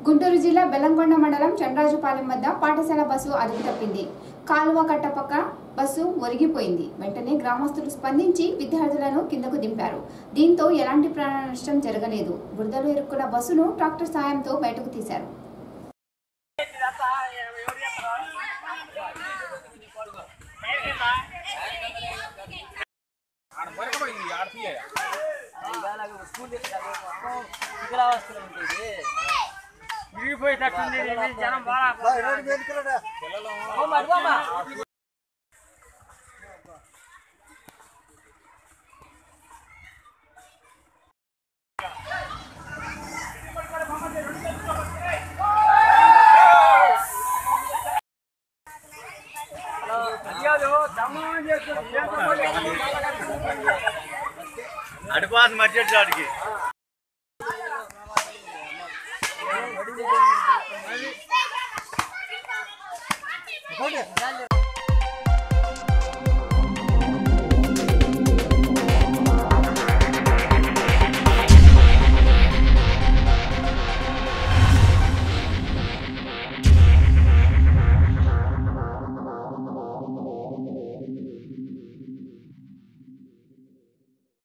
గుంటూరు జిల్లా బెల్లంకొండ మండలం చంద్రాజుపాలెం వద్ద పాఠశాల బస్సు అదుపు తప్పింది కాలువ కట్ట పక్క బస్సు ఒరిగిపోయింది వెంటనే గ్రామస్తులు స్పందించి విద్యార్థులను కిందకు దింపారు దీంతో ఎలాంటి ప్రాణ నష్టం జరగలేదు బురదలో ఇరుక్కున్న బస్సును ట్రాక్టర్ సాయంతో బయటకు తీశారు విరిగిపోయేటట్టుంది ఇది జనం బాగా అడిపాస్ మర్చెట్ వాడికి ఓకే